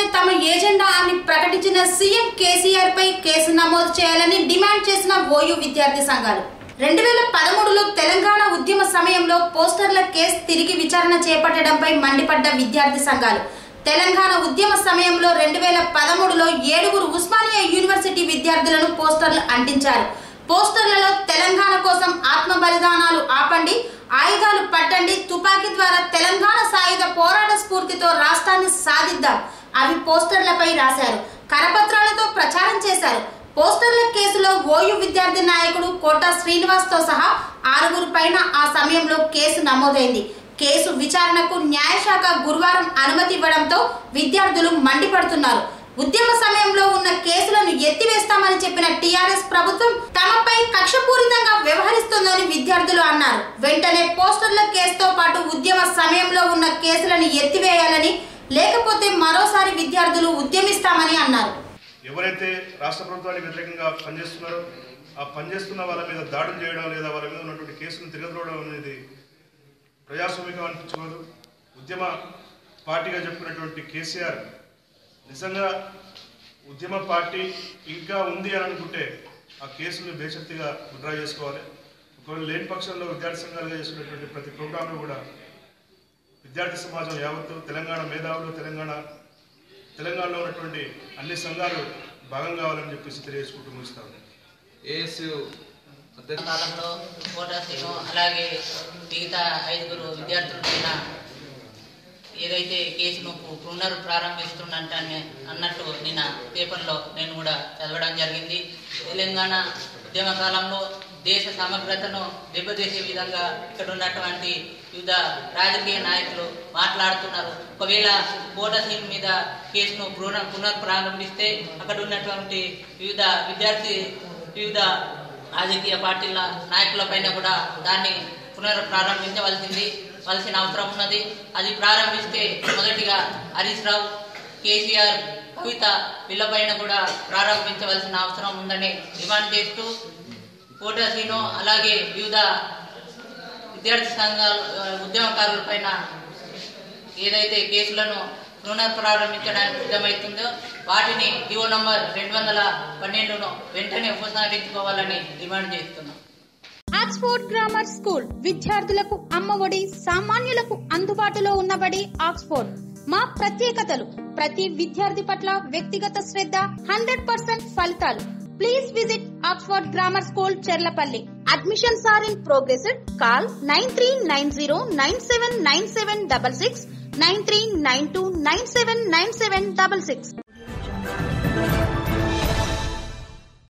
విద్యార్థులే తమ ఏజెండా అని ప్రకటించిన సీఎం కేసీఆర్ పై కేసు నమోదు చేయాలని డిమాండ్ చేసిన ఓయూ విద్యార్థి సంఘాలు రెండు వేల పదమూడులో తెలంగాణ ఉద్యమ సమయంలో పోస్టర్ల కేసు తిరిగి విచారణ చేపట్టడంపై మండిపడ్డ విద్యార్థి సంఘాలు తెలంగాణ ఉద్యమ సమయంలో రెండు వేల పదమూడులో ఏడుగురు ఉస్మానియా యూనివర్సిటీ విద్యార్థులను పోస్టర్లు అంటించారు పోస్టర్లలో తెలంగాణ కోసం ఆత్మ బలిదానాలు ఆపండి ఆయుధాలు పట్టండి తుపాకీ ద్వారా తెలంగాణ సాయుధ పోరాట స్ఫూర్తితో రాష్ట్రాన్ని సాధిద్దాం అవి పోస్టర్లపై రాశారు కరపత్రాలతో ప్రచారం చేశారు పోస్టర్ల కేసులో ఓయూ విద్యార్థి నాయకుడు కోట శ్రీనివాస్ తో సహా ఆరుగురు పైన ఆ సమయంలో కేసు నమోదైంది కేసు విచారణకు న్యాయశాఖ గురువారం అనుమతి ఇవ్వడంతో విద్యార్థులు మండిపడుతున్నారు ఉద్యమ సమయంలో ఉన్న కేసులను ఎత్తివేస్తామని చెప్పిన టీఆర్ఎస్ ప్రభుత్వం తమపై కక్షపూరితంగా వ్యవహరిస్తుందని విద్యార్థులు అన్నారు వెంటనే పోస్టర్ల కేసుతో పాటు ఉద్యమ సమయంలో ఉన్న కేసులను ఎత్తివేయాలని లేకపోతే మరోసారి విద్యార్థులు ఉద్యమిస్తామని అన్నారు ఎవరైతే రాష్ట్ర ప్రభుత్వానికి వ్యతిరేకంగా పనిచేస్తున్నారో ఆ పనిచేస్తున్న వాళ్ళ మీద దాడులు చేయడం లేదా వాళ్ళ మీద ఉన్నటువంటి కేసును తిరగద్రోవడం అనేది ప్రజాస్వామికం అనిపించుకోదు ఉద్యమ పార్టీగా చెప్పుకున్నటువంటి కేసీఆర్ నిజంగా ఉద్యమ పార్టీ ఇంకా ఉంది అని అనుకుంటే ఆ కేసును బేషత్తుగా విడ్రా చేసుకోవాలి ఒకవేళ లేని పక్షంలో విద్యార్థి సంఘాలుగా చేసుకున్నటువంటి ప్రతి ప్రోగ్రాంలో కూడా విద్యార్థి సమాజం యావత్తు తెలంగాణ మేధావులు తెలంగాణ తెలంగాణలో ఉన్నటువంటి అన్ని సంఘాలు భాగం కావాలని చెప్పేసి తెలియజేసుకుంటూ ముగిస్తాను ఏఎస్యు అధ్యక్ష కాలంలో కోటాసీను అలాగే మిగతా ఐదుగురు విద్యార్థుల పైన ఏదైతే కేసును పు- పునర్ ప్రారంభిస్తున్నట్టు అన్నట్టు నిన్న పేపర్లో నేను కూడా చదవడం జరిగింది తెలంగాణ ఉద్యమ కాలంలో దేశ సమగ్రతను దెబ్బతీసే విధంగా ఇక్కడ ఉన్నటువంటి వివిధ రాజకీయ నాయకులు మాట్లాడుతున్నారు ఒకవేళ కోటసీన్ మీద కేసును పునః పునర్ ప్రారంభిస్తే అక్కడ ఉన్నటువంటి వివిధ విద్యార్థి వివిధ రాజకీయ పార్టీల నాయకుల పైన కూడా దాన్ని పునర్ ప్రారంభించవలసింది వలసిన అవసరం ఉన్నది అది ప్రారంభిస్తే మొదటిగా హరీష్ రావు కేసీఆర్ కవిత వీళ్ళపైన కూడా ప్రారంభించవలసిన అవసరం ఉందని డిమాండ్ చేస్తూ కోటసీను అలాగే వివిధ విద్యార్థి సంఘాల ఉద్యమకారుల పైన ఏదైతే కేసులను పునర్ ప్రారంభించడానికి సిద్ధమవుతుందో వాటిని డిఓ నంబర్ రెండు వందల పన్నెండును వెంటనే ఉపసంహరించుకోవాలని డిమాండ్ చేస్తున్నాం ఆక్స్ఫోర్డ్ గ్రామర్ స్కూల్ విద్యార్థులకు అమ్మఒడి సామాన్యులకు అందుబాటులో ఉన్నబడి ఆక్స్ఫోర్డ్ మా ప్రత్యేకతలు ప్రతి విద్యార్థి పట్ల వ్యక్తిగత శ్రద్ధ హండ్రెడ్ పర్సెంట్ ఫలితాలు please visit Oxford grammar school Cherlapally admissions are in progress call nine three nine zero nine seven nine seven double six nine three nine two nine seven nine seven double six